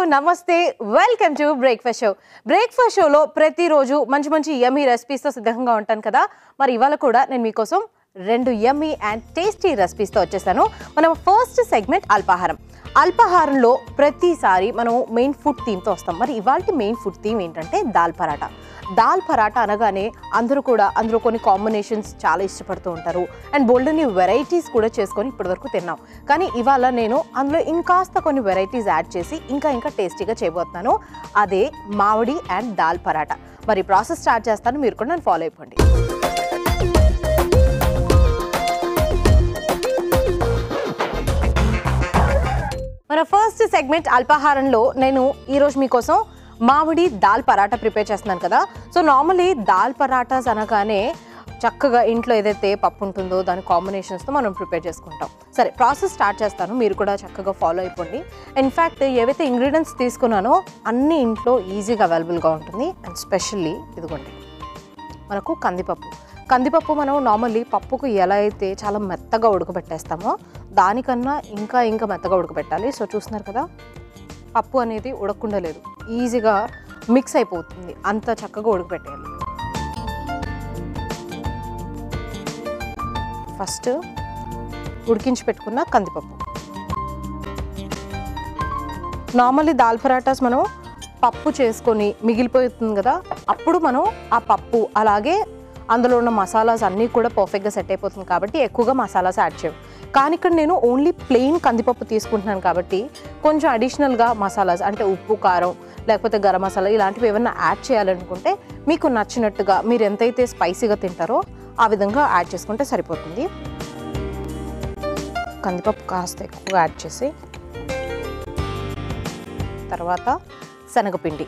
నమస్తే welcome to breakfast show breakfast షోలో ప్రతిరోజు మంచి మంచి యమ్మీ రెసిపీస్తో సిద్ధంగా ఉంటాను కదా మరి ఇవాళ కూడా నేను మీకోసం రెండు యమ్మీ అండ్ టేస్టీ రెసిపీస్తో వచ్చేసాను మనం ఫస్ట్ సెగ్మెంట్ అల్పాహారం అల్పాహారంలో ప్రతిసారి మనం మెయిన్ ఫుడ్ థీమ్తో వస్తాం మరి ఇవాళ మెయిన్ ఫుడ్ థీమ్ ఏంటంటే దాల్ పరాటా దాల్ పరాటా అనగానే అందరూ కూడా అందులో కొన్ని కాంబినేషన్స్ చాలా ఇష్టపడుతూ ఉంటారు అండ్ బోల్డని వెరైటీస్ కూడా చేసుకొని ఇప్పటివరకు తిన్నాం కానీ ఇవాళ నేను అందులో ఇంకాస్త కొన్ని వెరైటీస్ యాడ్ చేసి ఇంకా ఇంకా టేస్టీగా చేయబోతున్నాను అదే మామిడి అండ్ దాల్ పరాటా మరి ప్రాసెస్ స్టార్ట్ చేస్తాను మీరు కూడా నన్ను ఫాలో అయిపోండి మన ఫస్ట్ సెగ్మెంట్ అల్పాహారంలో నేను ఈరోజు మీకోసం మామిడి దాల్ పరాటా ప్రిపేర్ చేస్తున్నాను కదా సో నార్మలీ దాల్ పరాటాస్ అనగానే చక్కగా ఇంట్లో ఏదైతే పప్పు ఉంటుందో దాని కాంబినేషన్స్తో మనం ప్రిపేర్ చేసుకుంటాం సరే ప్రాసెస్ స్టార్ట్ చేస్తాను మీరు కూడా చక్కగా ఫాలో అయిపోండి ఇన్ఫ్యాక్ట్ ఏవైతే ఇంగ్రీడియంట్స్ తీసుకున్నానో అన్ని ఇంట్లో ఈజీగా అవైలబుల్గా ఉంటుంది అండ్ స్పెషల్లీ ఇదిగోండి మనకు కందిపప్పు కందిపప్పు మనం నార్మల్లీ పప్పుకు ఎలా అయితే చాలా మెత్తగా ఉడకబెట్టేస్తామో దానికన్నా ఇంకా ఇంకా మెత్తగా ఉడకబెట్టాలి సో చూస్తున్నారు కదా పప్పు అనేది ఉడకకుండా లేదు ఈజీగా మిక్స్ అయిపోతుంది అంత చక్కగా ఉడకబెట్టేయాలి ఫస్ట్ ఉడికించి పెట్టుకున్న కందిపప్పు నార్మల్లీ దాల్ పరాటాస్ మనం పప్పు చేసుకొని మిగిలిపోతుంది కదా అప్పుడు మనం ఆ పప్పు అలాగే అందులో ఉన్న మసాలాస్ అన్నీ కూడా పర్ఫెక్ట్గా సెట్ అయిపోతుంది కాబట్టి ఎక్కువగా మసాలాస్ యాడ్ చేయం కానీ ఇక్కడ నేను ఓన్లీ ప్లెయిన్ కందిపప్పు తీసుకుంటున్నాను కాబట్టి కొంచెం అడిషనల్గా మసాలాస్ అంటే ఉప్పు కారం లేకపోతే గరం మసాలా ఇలాంటివి ఏమైనా యాడ్ చేయాలనుకుంటే మీకు నచ్చినట్టుగా మీరు ఎంతైతే స్పైసీగా తింటారో ఆ విధంగా యాడ్ చేసుకుంటే సరిపోతుంది కందిపప్పు కాస్త ఎక్కువగా యాడ్ చేసి తర్వాత శనగపిండి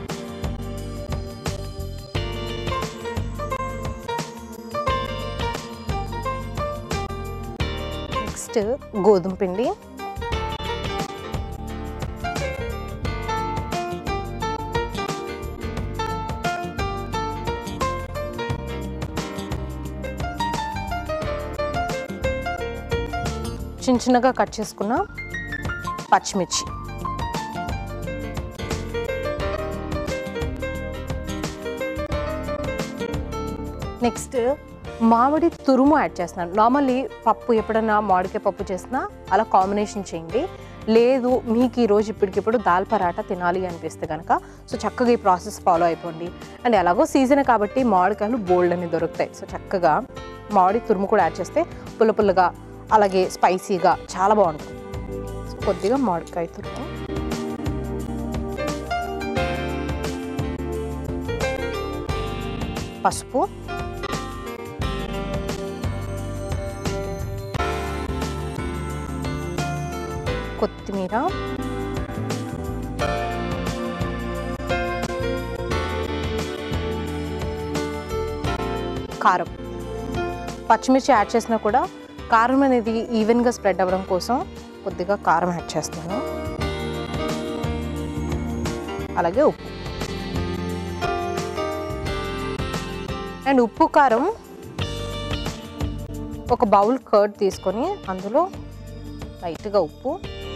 నెక్స్ట్ గోధుమ పిండి చిన్న చిన్నగా కట్ చేసుకున్న పచ్చిమిర్చి నెక్స్ట్ మామిడి తురుము యాడ్ చేస్తున్నాను నార్మల్లీ పప్పు ఎప్పుడైనా మామిడికాయ పప్పు చేసినా అలా కాంబినేషన్ చేయండి లేదు మీకు ఈరోజు ఇప్పటికిప్పుడు దాల్ పరాటా తినాలి అనిపిస్తే కనుక సో చక్కగా ఈ ప్రాసెస్ ఫాలో అయిపోండి అండ్ ఎలాగో సీజన్ కాబట్టి మామిడికాయలు బోల్డ్ అని దొరుకుతాయి సో చక్కగా మామిడి తురుము కూడా యాడ్ చేస్తే పుల్ల పుల్లగా అలాగే స్పైసీగా చాలా బాగుంటుంది సో కొద్దిగా మామిడికాయ తురుము పసుపు కొత్తిమీర కారం పచ్చిమిర్చి యాడ్ చేసినా కూడా కారం అనేది ఈవెన్గా స్ప్రెడ్ అవ్వడం కోసం కొద్దిగా కారం యాడ్ చేస్తాను అలాగే ఉప్పు అండ్ ఉప్పు కారం ఒక బౌల్ కర్డ్ తీసుకొని అందులో లైట్గా ఉప్పు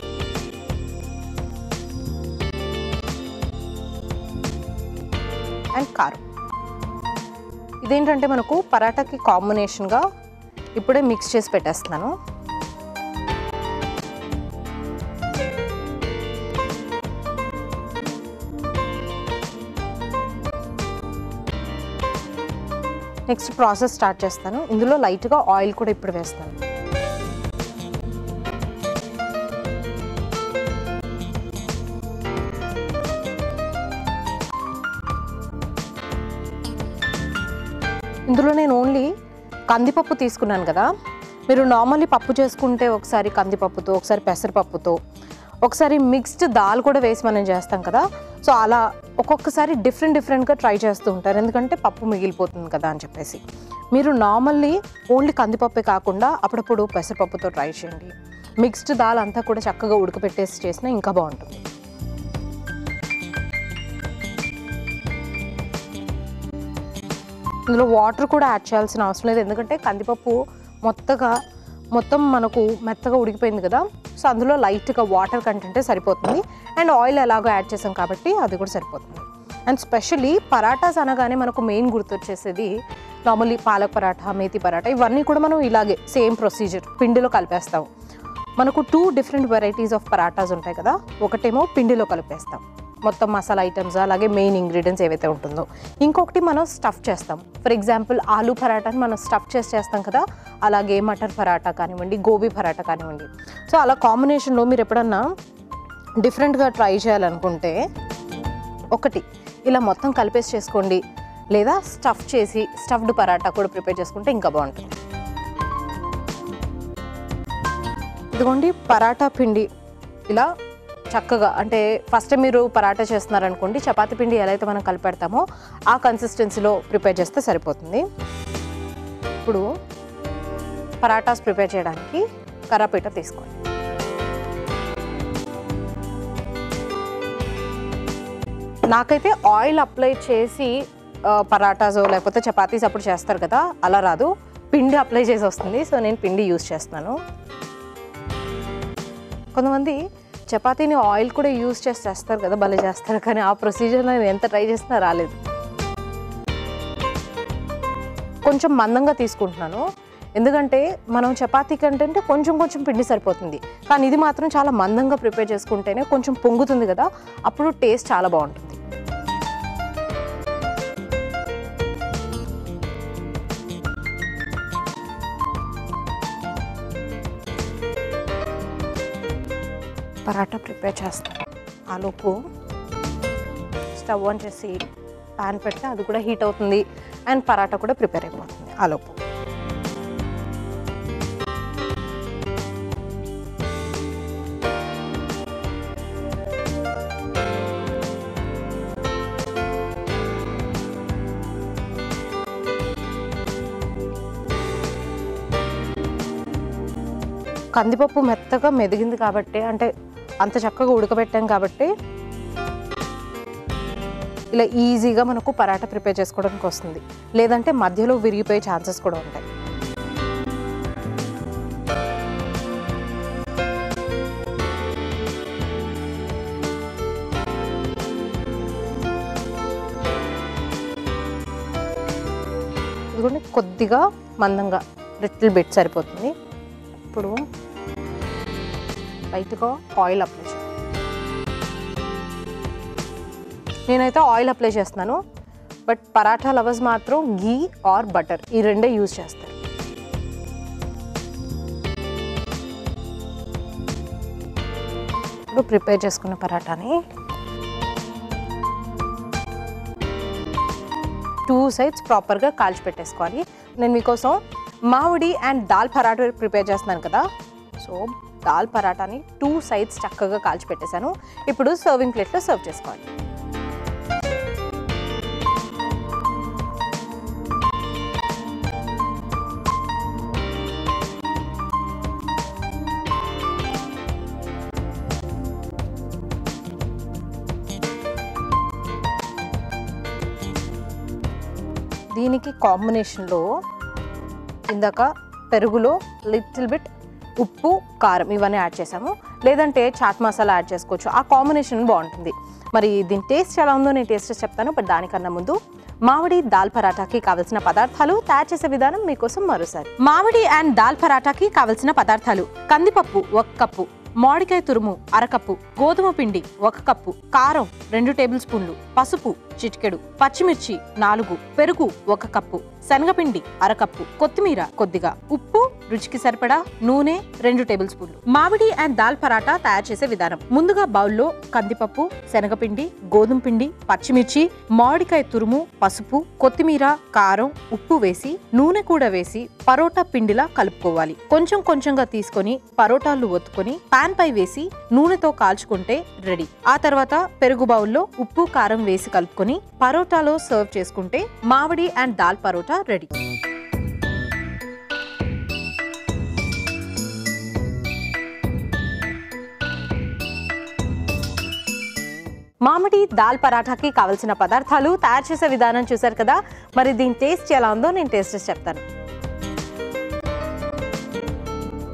అండ్ కారం ఇదేంటంటే మనకు పరాటాకి కాంబినేషన్గా ఇప్పుడే మిక్స్ చేసి పెట్టేస్తున్నాను నెక్స్ట్ ప్రాసెస్ స్టార్ట్ చేస్తాను ఇందులో లైట్గా ఆయిల్ కూడా ఇప్పుడు వేస్తాను ఇందులో నేను ఓన్లీ కందిపప్పు తీసుకున్నాను కదా మీరు నార్మల్లీ పప్పు చేసుకుంటే ఒకసారి కందిపప్పుతో ఒకసారి పెసరపప్పుతో ఒకసారి మిక్స్డ్ దాల్ కూడా వేసి మనం చేస్తాం కదా సో అలా ఒక్కొక్కసారి డిఫరెంట్ డిఫరెంట్గా ట్రై చేస్తూ ఉంటారు ఎందుకంటే పప్పు మిగిలిపోతుంది కదా అని చెప్పేసి మీరు నార్మల్లీ ఓన్లీ కందిపప్పే కాకుండా అప్పుడప్పుడు పెసరపప్పుతో ట్రై చేయండి మిక్స్డ్ దాల్ అంతా కూడా చక్కగా ఉడకపెట్టేసి చేసినా ఇంకా బాగుంటుంది ఇందులో వాటర్ కూడా యాడ్ చేయాల్సిన అవసరం లేదు ఎందుకంటే కందిపప్పు మొత్తగా మొత్తం మనకు మెత్తగా ఉడికిపోయింది కదా సో అందులో లైట్గా వాటర్ కంటెంటే సరిపోతుంది అండ్ ఆయిల్ ఎలాగో యాడ్ చేసాం కాబట్టి అది కూడా సరిపోతుంది అండ్ స్పెషల్లీ పరాటాస్ అనగానే మనకు మెయిన్ గుర్తొచ్చేసేది నార్మల్లీ పాలక్ పరాఠా మేతి పరాఠా ఇవన్నీ కూడా మనం ఇలాగే సేమ్ ప్రొసీజర్ పిండిలో కలిపేస్తాం మనకు two different varieties of parathas ఉంటాయి కదా ఒకటేమో పిండిలో కలిపేస్తాం మొత్తం మసాలా ఐటమ్స్ అలాగే మెయిన్ ఇంగ్రీడియంట్స్ ఏవైతే ఉంటుందో ఇంకొకటి మనం స్టఫ్ చేస్తాం ఫర్ ఎగ్జాంపుల్ ఆలూ పరాటాని మనం స్టఫ్ చేసి చేస్తాం కదా అలాగే మటర్ పరాటా కానివ్వండి గోబీ పరాటా కానివ్వండి సో అలా కాంబినేషన్లో మీరు ఎప్పుడన్నా డిఫరెంట్గా ట్రై చేయాలనుకుంటే ఒకటి ఇలా మొత్తం కలిపేసి చేసుకోండి లేదా స్టఫ్ చేసి స్టఫ్డ్ పరాటా కూడా ప్రిపేర్ చేసుకుంటే ఇంకా బాగుంటుంది ఇదిగోండి పరాటా పిండి ఇలా చక్కగా అంటే ఫస్ట్ మీరు పరాటా చేస్తున్నారనుకోండి చపాతీ పిండి ఎలా అయితే మనం కలిపెడతామో ఆ కన్సిస్టెన్సీలో ప్రిపేర్ చేస్తే సరిపోతుంది ఇప్పుడు పరాటాస్ ప్రిపేర్ చేయడానికి కర్రపీట తీసుకోండి నాకైతే ఆయిల్ అప్లై చేసి ఆ, పరాటాస్ లేకపోతే చపాతీస్ అప్పుడు చేస్తారు కదా అలా రాదు పిండి అప్లై చేసి వస్తుంది సో నేను పిండి యూస్ చేస్తున్నాను కొంతమంది చపాతీని ఆయిల్ కూడా యూస్ చేసి చేస్తారు కదా భలే చేస్తారు కానీ ఆ ప్రొసీజర్లో నేను ఎంత ట్రై చేసినా రాలేదు కొంచెం మందంగా తీసుకుంటున్నాను ఎందుకంటే మనం చపాతీ కంటే కొంచెం కొంచెం పిండి సరిపోతుంది కానీ ఇది మాత్రం చాలా మందంగా ప్రిపేర్ చేసుకుంటేనే కొంచెం పొంగుతుంది కదా అప్పుడు టేస్ట్ చాలా బాగుంటుంది పరాటా ప్రిపేర్ చేస్తాను ఆలోపు స్టవ్ ఆన్ చేసి పాన్ పెడితే అది కూడా హీట్ అవుతుంది అండ్ పరాటా కూడా ప్రిపేర్ అయిపోతుంది ఆలోపు కందిపప్పు మెత్తగా మెదిగింది కాబట్టి అంటే అంత చక్కగా ఉడకబెట్టాం కాబట్టి ఇలా ఈజీగా మనకు పరాటా ప్రిపేర్ చేసుకోవడానికి వస్తుంది లేదంటే మధ్యలో విరిగిపోయే ఛాన్సెస్ కూడా ఉంటాయి ఇదిగోండి కొద్దిగా మందంగా లిటిల్ బిట్ సరిపోతుంది ఇప్పుడు లైట్గా ఆయిల్ అప్లై చేయాలి నేనైతే ఆయిల్ అప్లై చేస్తున్నాను బట్ పరాఠా లవర్స్ మాత్రం ఘీ ఆర్ బటర్ ఈ రెండే యూజ్ చేస్తారు ఇప్పుడు ప్రిపేర్ చేసుకున్న పరాటాని టూ సైడ్స్ ప్రాపర్గా కాల్చి పెట్టేసుకోవాలి నేను మీకోసం మామిడి అండ్ దాల్ పరాటా ప్రిపేర్ చేస్తున్నాను కదా సో దాల్ పరాటాని టూ సైడ్స్ చక్కగా కాల్చి పెట్టేశాను ఇప్పుడు సర్వింగ్ ప్లేట్లో సర్వ్ చేసుకోవాలి దీనికి కాంబినేషన్లో ఇందాక పెరుగులో లిటిల్ బిట్ ఉప్పు కారం ఇవన్నీ యాడ్ చేసాము లేదంటే చాట్ మసాలా యాడ్ చేసుకోవచ్చు ఆ కాంబినేషన్ బాగుంటుంది మరి దీని టేస్ట్ ఎలా ఉందో నేను టేస్ట్ చేసి చెప్తాను బట్ దానికన్నా ముందు మామిడి దాల్ పరాటాకి కావలసిన పదార్థాలు తయారు చేసే విధానం మీకోసం మరోసారి మామిడి అండ్ దాల్ పరాటాకి కావలసిన పదార్థాలు కందిపప్పు ఒక కప్పు మామిడికాయ తురుము అరకప్పు గోధుమ పిండి ఒక కప్పు కారం రెండు టేబుల్ స్పూన్లు పసుపు చిటికెడు పచ్చిమిర్చి నాలుగు పెరుగు ఒక కప్పు శనగపిండి అరకప్పు కొత్తిమీర కొద్దిగా ఉప్పు రుచికి సరిపడా నూనె రెండు టేబుల్ స్పూన్లు మామిడి అండ్ దాల్ పరాటా తయారు చేసే విధానం ముందుగా బౌల్లో కందిపప్పు శనగపిండి గోధుమ పిండి పచ్చిమిర్చి మామిడికాయ తురుము పసుపు కొత్తిమీర కారం ఉప్పు వేసి నూనె కూడా వేసి పరోటా పిండిలా కలుపుకోవాలి కొంచెం కొంచెంగా తీసుకొని పరోటాలు ఒత్తుకొని పాన్ పై వేసి నూనెతో కాల్చుకుంటే రెడీ ఆ తర్వాత పెరుగు బౌల్లో ఉప్పు కారం వేసి కలుపుకొని పరోటాలో సర్వ్ చేసుకుంటే మామిడి అండ్ దాల్ పరోటా రెడీ మామిడి దాల్ పరాఠాకి కావలసిన పదార్థాలు తయారు చేసే విధానం చూశారు కదా మరి దీని టేస్ట్ ఎలా ఉందో నేను టేస్ట్ చేసి చెప్తాను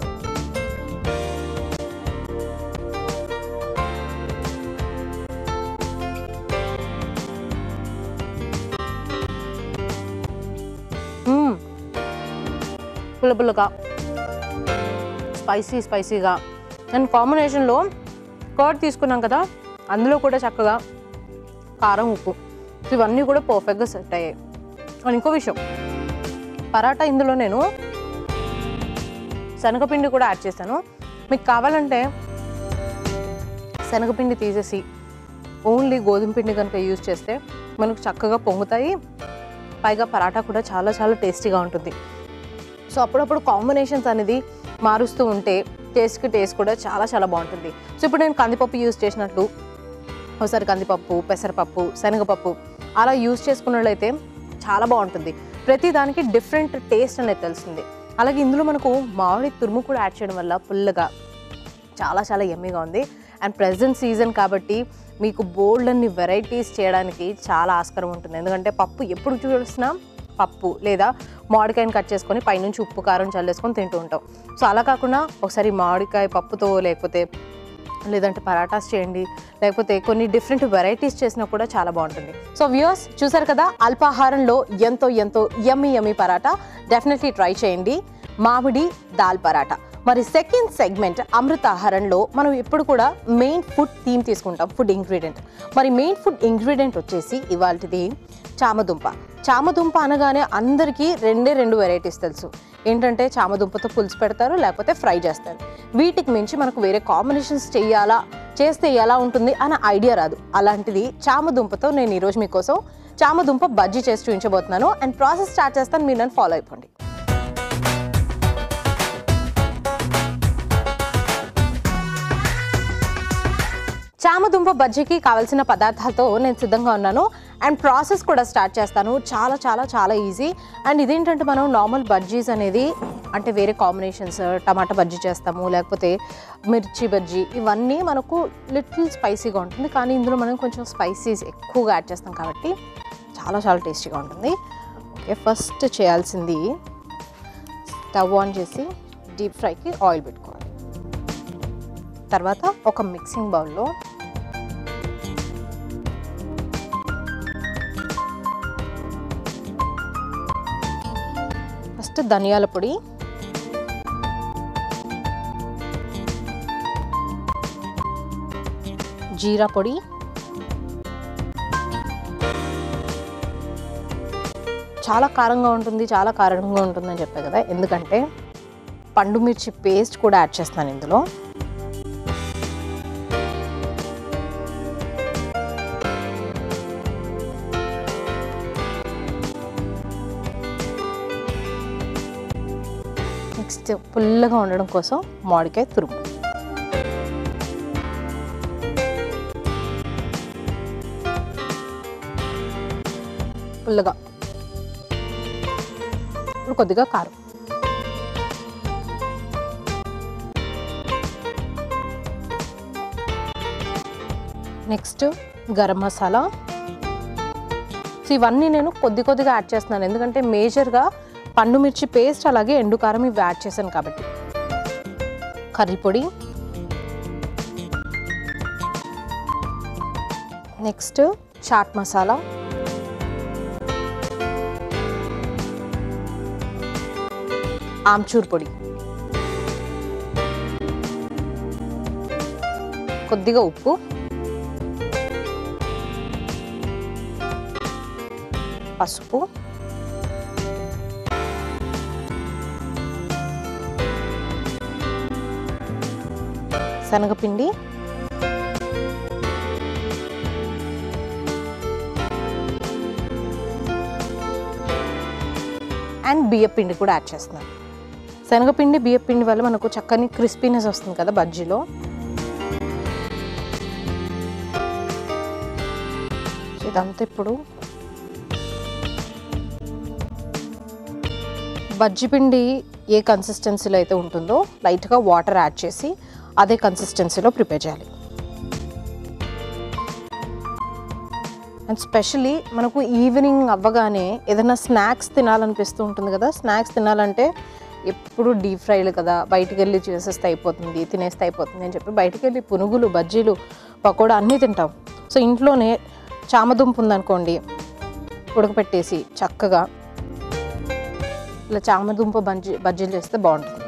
పుల్ల పుల్లగా స్పైసీ స్పైసీగా అండ్ కాంబినేషన్లో కర్డ్ తీసుకున్నాం కదా అందులో కూడా చక్కగా కారం ఉప్పు సో ఇవన్నీ కూడా పర్ఫెక్ట్గా సెట్ అయ్యాయి అండ్ ఇంకో విషయం పరాటా ఇందులో నేను శనగపిండి కూడా యాడ్ చేశాను మీకు కావాలంటే శనగపిండి తీసేసి ఓన్లీ గోధుమ పిండి కనుక యూజ్ చేస్తే మనకు చక్కగా పొంగుతాయి పైగా పరాటా కూడా చాలా చాలా టేస్టీగా ఉంటుంది సో అప్పుడప్పుడు కాంబినేషన్స్ అనేది మారుస్తూ ఉంటే టేస్ట్కి టేస్ట్ కూడా చాలా చాలా బాగుంటుంది సో ఇప్పుడు నేను కందిపప్పు యూజ్ చేసినట్లు ఒకసారి కందిపప్పు పెసరపప్పు శనగపప్పు అలా యూజ్ చేసుకున్నట్లయితే చాలా బాగుంటుంది ప్రతి దానికి డిఫరెంట్ టేస్ట్ అనేది తెలుస్తుంది అలాగే ఇందులో మనకు మామిడి తురుము కూడా యాడ్ చేయడం వల్ల పుల్లగా చాలా చాలా ఎమ్మీగా ఉంది అండ్ ప్రజెంట్ సీజన్ కాబట్టి మీకు బోల్డ్ అన్ని వెరైటీస్ చేయడానికి చాలా ఆస్కారం ఉంటుంది ఎందుకంటే పప్పు ఎప్పుడు చూసినా పప్పు లేదా మామిడికాయని కట్ చేసుకొని పైనుంచి ఉప్పు కారం చల్లేసుకొని తింటూ ఉంటాం సో అలా కాకుండా ఒకసారి మామిడికాయ పప్పుతో లేకపోతే లేదంటే పరాటాస్ చేయండి లేకపోతే కొన్ని డిఫరెంట్ వెరైటీస్ చేసినా కూడా చాలా బాగుంటుంది సో వ్యూయర్స్ చూసారు కదా అల్పాహారంలో ఎంతో ఎంతో yummy yummy paratha definitely try చేయండి మామిడి దాల్ పరాటా మరి సెకండ్ సెగ్మెంట్ అమృతాహారంలో మనం ఎప్పుడు కూడా మెయిన్ ఫుడ్ థీమ్ తీసుకుంటాం ఫుడ్ ఇంగ్రీడియంట్ మరి మెయిన్ ఫుడ్ ఇంగ్రీడియంట్ వచ్చేసి ఇవాళది చామదుంప చామదుంప అనగానే అందరికీ రెండే రెండు వెరైటీస్ తెలుసు ఏంటంటే చామదుంపతో పులుసు పెడతారు లేకపోతే ఫ్రై చేస్తారు వీటికి మించి మనకు వేరే కాంబినేషన్స్ చేయాలా చేస్తే ఎలా ఉంటుంది అన్న ఐడియా రాదు అలాంటిది చామదుంపతో నేను ఈరోజు మీకోసం చామదుంప బజ్జీ చేసి చూపించబోతున్నాను అండ్ ప్రాసెస్ స్టార్ట్ చేస్తాను మీరు నన్ను ఫాలో అయిపోండి చామదుంప బజ్జీకి కావాల్సిన పదార్థాలతో నేను సిద్ధంగా ఉన్నాను అండ్ ప్రాసెస్ కూడా స్టార్ట్ చేస్తాను చాలా చాలా చాలా ఈజీ అండ్ ఇదేంటంటే మనం నార్మల్ బజ్జీస్ అనేది అంటే వేరే కాంబినేషన్స్ టమాటా బజ్జీ చేస్తాము లేకపోతే మిర్చి బజ్జీ ఇవన్నీ మనకు లిటిల్ స్పైసీగా ఉంటుంది కానీ ఇందులో మనం కొంచెం స్పైసీస్ ఎక్కువగా యాడ్ చేస్తాం కాబట్టి చాలా చాలా టేస్టీగా ఉంటుంది ఓకే ఫస్ట్ చేయాల్సింది స్టవ్ ఆన్ చేసి డీప్ ఫ్రైకి ఆయిల్ పెట్టుకోవాలి తర్వాత ఒక మిక్సింగ్ బౌల్లో ఫస్ట్ ధనియాల పొడి జీరా పొడి చాలా కారంగా ఉంటుంది చాలా కారంగా ఉంటుందని చెప్పా కదా ఎందుకంటే పండు మిర్చి పేస్ట్ కూడా యాడ్ చేస్తాను ఇందులో నెక్స్ట్ పుల్లగా ఉండడం కోసం మామిడికాయ తురుము పుల్లగా ఇప్పుడు కొద్దిగా కారం నెక్స్ట్ గరం మసాలా సో ఇవన్నీ నేను కొద్ది కొద్దిగా యాడ్ చేస్తున్నాను ఎందుకంటే మేజర్గా పండు మిర్చి పేస్ట్ అలాగే ఎండు కారం ఇవి యాడ్ చేశాను కాబట్టి కర్రీ పొడి నెక్స్ట్ చాట్ మసాలా ఆమ్చూర్ పొడి కొద్దిగా ఉప్పు పసుపు శనగపిండి అండ్ బియ్యపిండి కూడా యాడ్ చేస్తున్నాను శనగపిండి బియ్యపిండి వల్ల మనకు చక్కని క్రిస్పీనెస్ వస్తుంది కదా బజ్జీలో సో ఇదంతా ఇప్పుడు బజ్జి పిండి ఏ కన్సిస్టెన్సీలో అయితే ఉంటుందో లైట్గా వాటర్ యాడ్ చేసి అదే కన్సిస్టెన్సీలో ప్రిపేర్ చేయాలి అండ్ స్పెషలీ మనకు ఈవినింగ్ అవ్వగానే ఏదైనా స్నాక్స్ తినాలనిపిస్తూ ఉంటుంది కదా స్నాక్స్ తినాలంటే ఎప్పుడు డీప్ ఫ్రైలు కదా బయటికి వెళ్ళి చేసేస్తే అయిపోతుంది తినేస్తే అయిపోతుంది అని చెప్పి బయటికి వెళ్ళి పునుగులు బజ్జీలు పకోడా అన్నీ తింటాం సో ఇంట్లోనే చామదుంపు ఉందనుకోండి ఉడకపెట్టేసి చక్కగా ఇలా చామదుంప బజ్జీ బజ్జీలు చేస్తే బాగుంటుంది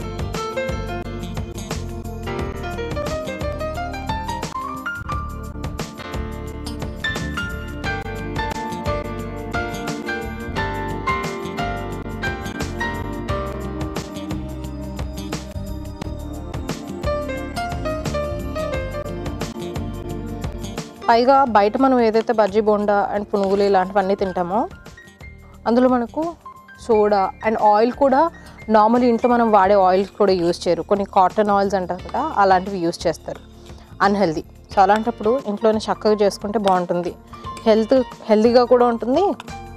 పైగా బయట మనం ఏదైతే బజ్జీ బోండా అండ్ పునుగులు ఇలాంటివన్నీ తింటామో అందులో మనకు సోడా అండ్ ఆయిల్ కూడా నార్మల్ ఇంట్లో మనం వాడే ఆయిల్ కూడా యూస్ చేయరు కొన్ని కాటన్ ఆయిల్స్ అంటారు కదా అలాంటివి యూస్ చేస్తారు అన్హెల్దీ సో అలాంటప్పుడు ఇంట్లోనే చక్కగా చేసుకుంటే బాగుంటుంది హెల్త్ హెల్తీగా కూడా ఉంటుంది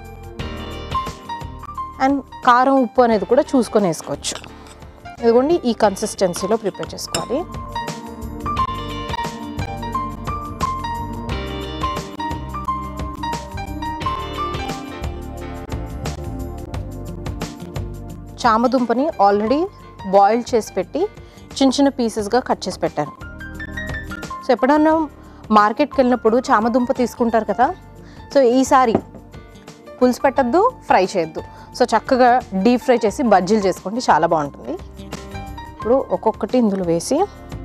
అండ్ కారం ఉప్పు అనేది కూడా చూసుకొని వేసుకోవచ్చు ఇదిగోండి ఈ కన్సిస్టెన్సీలో ప్రిపేర్ చేసుకోవాలి చామదుంపని ఆల్రెడీ బాయిల్ చేసి పెట్టి చిన్న చిన్న పీసెస్గా కట్ చేసి పెట్టాను సో ఎప్పుడన్నా మార్కెట్కి వెళ్ళినప్పుడు చామదుంప తీసుకుంటారు కదా సో ఈసారి పులుసు పెట్టద్దు ఫ్రై చేయొద్దు సో చక్కగా డీప్ ఫ్రై చేసి బజ్జీలు చేసుకోండి చాలా బాగుంటుంది ఇప్పుడు ఒక్కొక్కటి ఇందులో వేసి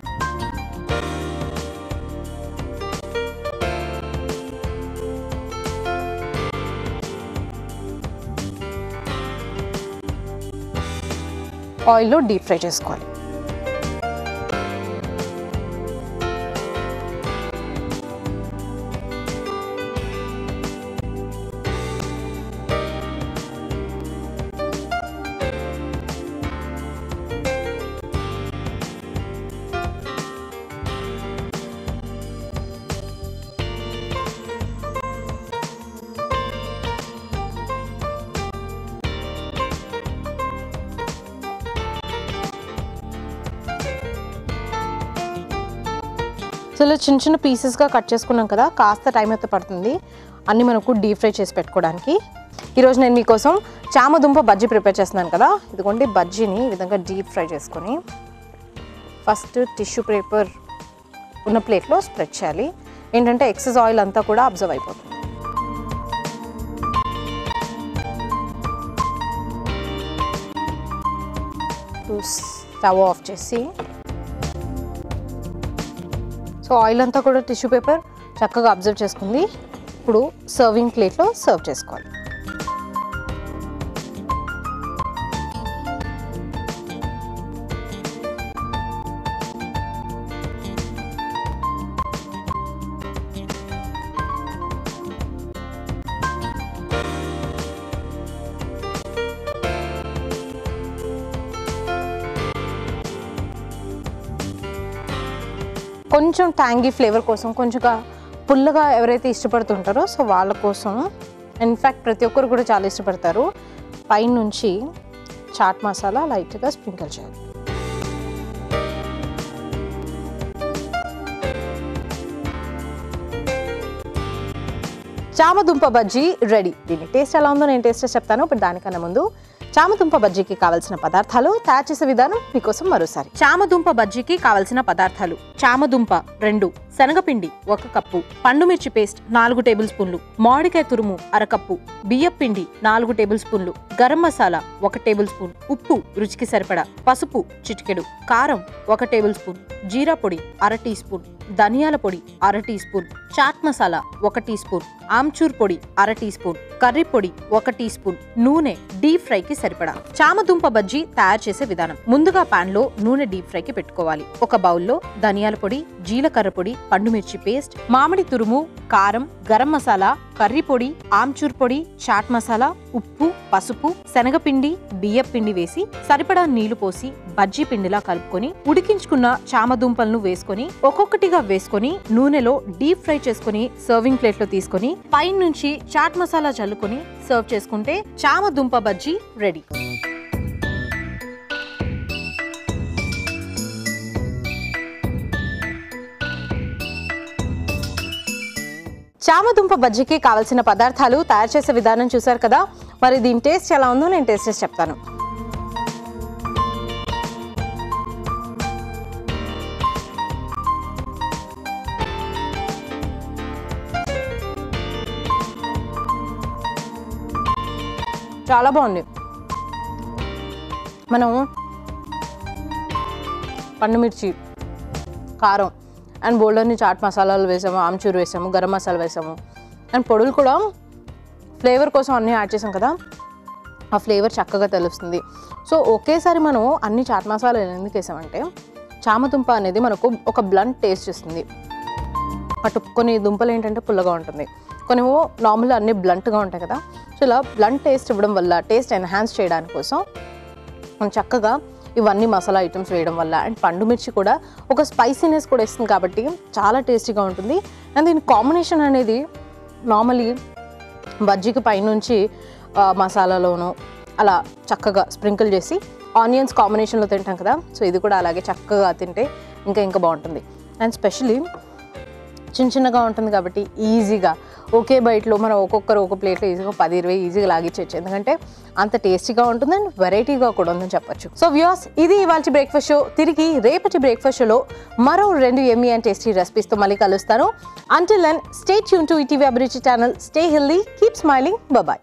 ఆయిల్లో డీప్ ఫ్రై చేసుకోవాలి సో ఇలా చిన్న చిన్న పీసెస్గా కట్ చేసుకున్నాం కదా కాస్త టైం అయితే పడుతుంది అన్నీ మనకు డీప్ ఫ్రై చేసి పెట్టుకోవడానికి ఈరోజు నేను మీకోసం చామదుంప బజ్జీ ప్రిపేర్ చేస్తున్నాను కదా ఇదిగోండి బజ్జీని ఈ విధంగా డీప్ ఫ్రై చేసుకొని ఫస్ట్ టిష్యూ పేపర్ ఉన్న ప్లేట్లో స్ప్రెడ్ చేయాలి ఏంటంటే ఎక్సెస్ ఆయిల్ అంతా కూడా అబ్జర్వ్ అయిపోతుంది స్టవ్ ఆఫ్ చేసి సో ఆయిల్ అంతా కూడా టిష్యూ పేపర్ చక్కగా అబ్జర్వ్ చేసుకుంది ఇప్పుడు సర్వింగ్ ప్లేట్లో సర్వ్ చేసుకోవాలి కొంచెం ట్యాంగీ ఫ్లేవర్ కోసం కొంచెంగా పుల్లగా ఎవరైతే ఇష్టపడుతుంటారో సో వాళ్ళ కోసం ఇన్ఫ్యాక్ట్ ప్రతి ఒక్కరు కూడా చాలా ఇష్టపడతారు పైనుంచి చాట్ మసాలా లైట్గా స్ప్రింకిల్ చేయాలి చామదుంప బజ్జీ రెడీ దీని టేస్ట్ ఎలా ఉందో నేను టేస్ట్ చేసి చెప్తాను ఇప్పుడు దానికన్నా ముందు చామదుంప బజ్జీకి కావలసిన పదార్థాలు తయారు చేసే విధానం మీకోసం మరోసారి చామదుంప బజ్జీకి కావలసిన పదార్థాలు చామదుంప రెండు శనగపిండి ఒక కప్పు పండుమిర్చి పేస్ట్ నాలుగు టేబుల్ స్పూన్లు మామిడికాయ తురుము అరకప్పు బియ్యం పిండి నాలుగు టేబుల్ స్పూన్లు గరం మసాలా ఒక టేబుల్ స్పూన్ ఉప్పు రుచికి సరిపడా పసుపు చిటికెడు కారం ఒక టేబుల్ స్పూన్ జీరా పొడి అర టీ స్పూన్ ధనియాల పొడి అర టీ స్పూన్ చాట్ మసాలా ఒక టీ స్పూన్ ఆమ్చూర్ పొడి అర టీ స్పూన్ కర్రీ పొడి ఒక టీ స్పూన్ నూనె డీప్ ఫ్రై కి సరిపడా చామదుంప బజ్జీ తయారు చేసే విధానం ముందుగా పాన్ లో నూనె డీప్ ఫ్రై కి పెట్టుకోవాలి ఒక బౌల్లో ధనియాల పొడి జీలకర్ర పొడి పండుమిర్చి పేస్ట్ మామిడి తురుము కారం గరం మసాలా కర్రీ పొడి ఆమ్చూర్ పొడి చాట్ మసాలా ఉప్పు పసుపు శనగపిండి బియ్యం పిండి వేసి సరిపడా నీళ్లు పోసి బజ్జీ పిండిలా కలుపుకొని ఉడికించుకున్న చామదుంపలను వేసుకొని ఒక్కొక్కటిగా వేసుకొని నూనెలో డీప్ ఫ్రై చేసుకొని సర్వింగ్ ప్లేట్ లో తీసుకొని పైన నుంచి చాట్ మసాలా చల్లుకొని సర్వ్ చేసుకుంటే చామదుంప బజ్జీ రెడీ చామదుంప బజ్జీకి కావలసిన పదార్థాలు తయారు చేసే విధానం చూసారు కదా మరి దీని టేస్ట్ ఎలా ఉందో నేను టేస్ట్ చేసి చెప్తాను చాలా బాగుంది మనం పండుమిర్చి కారం అండ్ బోల్డర్ని చాట్ మసాలాలు వేసాము ఆమ్చూర్ వేసాము గరం మసాలా వేసాము అండ్ పొడులు కూడా ఫ్లేవర్ కోసం అన్నీ యాడ్ చేసాం కదా ఆ ఫ్లేవర్ చక్కగా తెలుస్తుంది సో ఒకేసారి మనం అన్ని చాట్ మసాలాలు ఎందుకు వేసామంటే చామదుంప అనేది మనకు ఒక బ్లంట్ టేస్ట్ ఇస్తుంది అటు కొన్ని దుంపలు ఏంటంటే పుల్లగా ఉంటుంది కొన్ని నార్మల్ అన్ని బ్లంట్గా ఉంటాయి కదా సో ఇలా బ్లంట్ టేస్ట్ ఇవ్వడం వల్ల టేస్ట్ ఎన్హాన్స్ చేయడానికి కోసం మనం చక్కగా ఇవన్నీ మసాలా ఐటమ్స్ వేయడం వల్ల అండ్ పండు మిర్చి కూడా ఒక స్పైసీనెస్ కూడా ఇస్తుంది కాబట్టి చాలా టేస్టీగా ఉంటుంది అండ్ దీని కాంబినేషన్ అనేది నార్మలీ బజ్జీకి పైనుంచి ఆ, మసాలాలోను అలా చక్కగా స్ప్రింకిల్ చేసి ఆనియన్స్ కాంబినేషన్లో తింటాం కదా సో ఇది కూడా అలాగే చక్కగా తింటే ఇంకా ఇంకా బాగుంటుంది అండ్ స్పెషలీ చిన్న చిన్నగా ఉంటుంది కాబట్టి ఈజీగా ఒకే బయటలో మనం ఒక్కొక్కరు ఒక ప్లేట్లో ఈజీగా పది ఇరవై ఈజీగా లాగిచ్చేయచ్చు ఎందుకంటే అంత టేస్టీగా ఉంటుంది అండ్ వెరైటీగా కూడా ఉందని చెప్పొచ్చు సో వ్యూస్ ఇది ఇవాళ బ్రేక్ఫాస్ట్ షో తిరిగి రేపటి బ్రేక్ఫాస్ట్ షోలో మరో రెండు ఎమ్మీ అండ్ టేస్టీ రెసిపీస్తో మళ్ళీ కలుస్తాను until and stay tune to ETV Abhiruchi channel stay healthy keep smiling bye